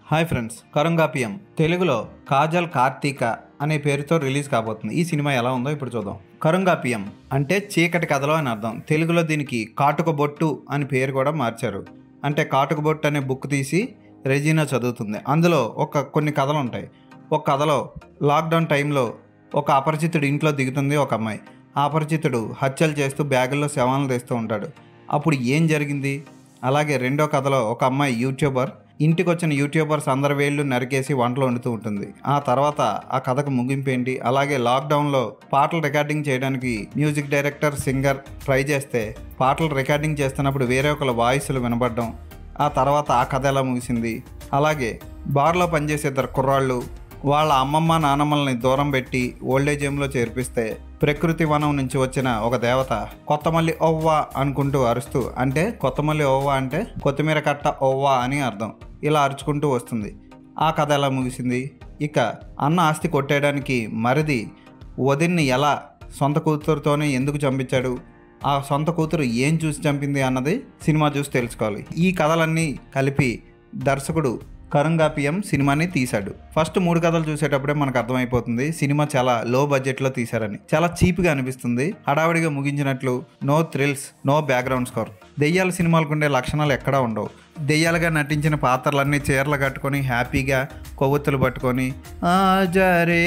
hi friends కరుంగాపియం తెలుగులో కాజల్ కార్తీక అనే పేరుతో రిలీజ్ కాబోతుంది ఈ సినిమా ఎలా ఉందో ఇప్పుడు చూద్దాం కరుంగాపియం అంటే చీకటి కథలో అని అర్థం తెలుగులో దీనికి కాటుక బొట్టు అని పేరు కూడా మార్చారు అంటే కాటుక బొట్టు అనే బుక్ తీసి రెజీనా చదువుతుంది అందులో ఒక కొన్ని కథలు ఉంటాయి ఒక కథలో లాక్డౌన్ టైంలో ఒక అపరిచితుడు ఇంట్లో దిగుతుంది ఒక అమ్మాయి ఆ అపరిచితుడు హత్యలు చేస్తూ బ్యాగుల్లో శవాలను తెస్తూ ఉంటాడు అప్పుడు ఏం జరిగింది అలాగే రెండో కథలో ఒక అమ్మాయి యూట్యూబర్ ఇంటికి వచ్చిన యూట్యూబర్స్ అందరి వేళ్ళు నరికేసి వంటలు వండుతూ ఉంటుంది ఆ తర్వాత ఆ కథకు ముగింపు ఏంటి అలాగే లాక్డౌన్లో పాటలు రికార్డింగ్ చేయడానికి మ్యూజిక్ డైరెక్టర్ సింగర్ ట్రై చేస్తే పాటలు రికార్డింగ్ చేస్తున్నప్పుడు వేరే ఒకళ్ళ వాయిస్లు వినబడడం ఆ తర్వాత ఆ కథ ఎలా ముగిసింది అలాగే బార్లో పనిచేసే ఇద్దరు కుర్రాళ్ళు వాళ్ళ అమ్మమ్మ నానమ్మల్ని దూరం పెట్టి ఓల్డేజ్ హోమ్లో చేర్పిస్తే ప్రకృతి వనం నుంచి వచ్చిన ఒక దేవత కొత్తమల్లి ఓవ్వా అనుకుంటూ అరుస్తూ అంటే కొత్తమల్లి ఓవ్వా అంటే కొత్తిమీర కట్ట ఓవ్వా అని అర్థం ఇలా అరుచుకుంటూ వస్తుంది ఆ కథ ఎలా ముగిసింది ఇక అన్న ఆస్తి కొట్టేయడానికి మరిది వదిన్ని ఎలా సొంత కూతురుతోనే ఎందుకు చంపించాడు ఆ సొంత కూతురు ఏం చూసి చంపింది అన్నది సినిమా చూసి తెలుసుకోవాలి ఈ కథలన్నీ కలిపి దర్శకుడు కరుంగాపియం సినిమాని తీశాడు ఫస్ట్ మూడు కథలు చూసేటప్పుడే మనకు అర్థమైపోతుంది సినిమా చాలా లో బడ్జెట్లో తీశారని చాలా చీప్గా అనిపిస్తుంది హడావిడిగా ముగించినట్లు no thrills no background score దెయ్యాల సినిమాలకు ఉండే లక్షణాలు ఎక్కడా ఉండవు దెయ్యాలుగా నటించిన పాత్రలన్నీ చీరలు కట్టుకొని హ్యాపీగా కొవ్వొత్తులు పట్టుకొని ఆజరే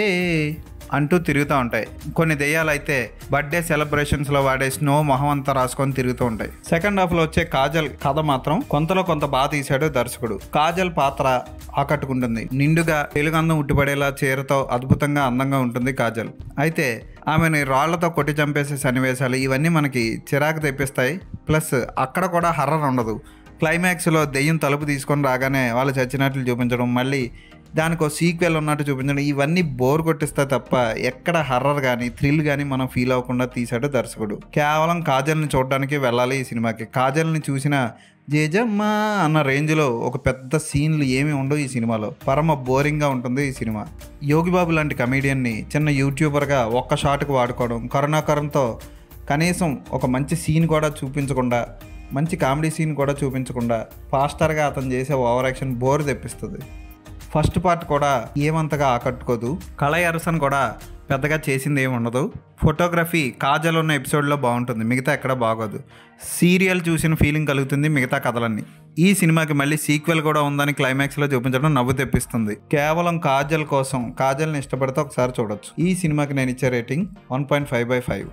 అంటూ తిరుగుతూ ఉంటాయి కొన్ని దెయ్యాలు అయితే బర్త్డే సెలబ్రేషన్స్లో వాడే స్నో మొహం అంతా రాసుకొని తిరుగుతూ ఉంటాయి సెకండ్ హాఫ్లో వచ్చే కాజల్ కథ మాత్రం కొంతలో కొంత బాగా తీశాడు దర్శకుడు కాజల్ పాత్ర ఆకట్టుకుంటుంది నిండుగా తెలుగందం ఉట్టిపడేలా చీరతో అద్భుతంగా అందంగా ఉంటుంది కాజల్ అయితే ఆమెని రాళ్లతో కొట్టి చంపేసే సన్నివేశాలు ఇవన్నీ మనకి చిరాకు తెప్పిస్తాయి ప్లస్ అక్కడ కూడా హర్రర్ ఉండదు క్లైమాక్స్లో దెయ్యం తలుపు తీసుకొని రాగానే వాళ్ళు చచ్చినట్లు చూపించడం మళ్ళీ దానికి సీక్వెల్ ఉన్నట్టు చూపించడం ఇవన్నీ బోర్ కొట్టిస్తాయి తప్ప ఎక్కడ హర్రర్ కానీ థ్రిల్ కానీ మనం ఫీల్ అవ్వకుండా తీశాడు దర్శకుడు కేవలం కాజల్ని చూడడానికి వెళ్ళాలి ఈ సినిమాకి కాజల్ని చూసిన జేజమ్మ అన్న రేంజ్లో ఒక పెద్ద సీన్లు ఏమి ఉండవు ఈ సినిమాలో పరమ బోరింగ్గా ఉంటుంది ఈ సినిమా యోగిబాబు లాంటి కమీడియన్ని చిన్న యూట్యూబర్గా ఒక్క షాట్కి వాడుకోవడం కరుణాకరంతో కనీసం ఒక మంచి సీన్ కూడా చూపించకుండా మంచి కామెడీ సీన్ కూడా చూపించకుండా ఫాస్టర్గా అతను చేసే ఓవర్ యాక్షన్ బోర్ తెప్పిస్తుంది ఫస్ట్ పార్ట్ కూడా ఏమంతగా ఆకట్టుకోదు కళ అరసన్ కూడా పెద్దగా చేసింది ఏమి ఉండదు ఫోటోగ్రఫీ కాజల్ ఉన్న ఎపిసోడ్లో బాగుంటుంది మిగతా ఎక్కడ బాగోదు సీరియల్ చూసిన ఫీలింగ్ కలుగుతుంది మిగతా కథలన్నీ ఈ సినిమాకి మళ్ళీ సీక్వెల్ కూడా ఉందని క్లైమాక్స్లో చూపించడం నవ్వు తెప్పిస్తుంది కేవలం కాజల్ కోసం కాజల్ని ఇష్టపడితే ఒకసారి చూడొచ్చు ఈ సినిమాకి నేను ఇచ్చే rating one point five by five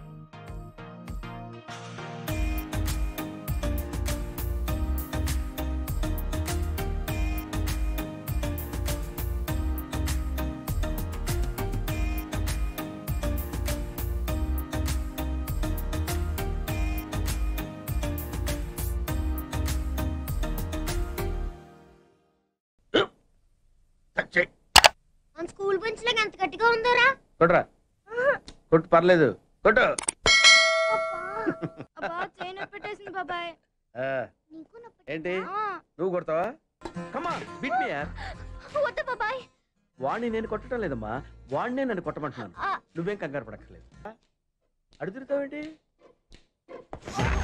మన స్కూల్ బెంచ్ లాగా ఎంత గట్టిగా ఉందోరా కొట్రా కొట్టు పర్లేదు కొట్టు అబ్బా చైన్ పెట్టేసింది బాబాయ్ ఆ, నీకు నొప్పి ఏంటి ఆ, నువ్వు కొడతావా కమా బిట్ మీ యార్ వద్దు బాబాయ్ వాడిని నేను కొట్టడం లేదమ్మా వాడినే నన్ను కొట్టమంటున్నాను ఆ, నువ్వేం కంగారు పడక్కర్లేదు అడుగుతావేంటి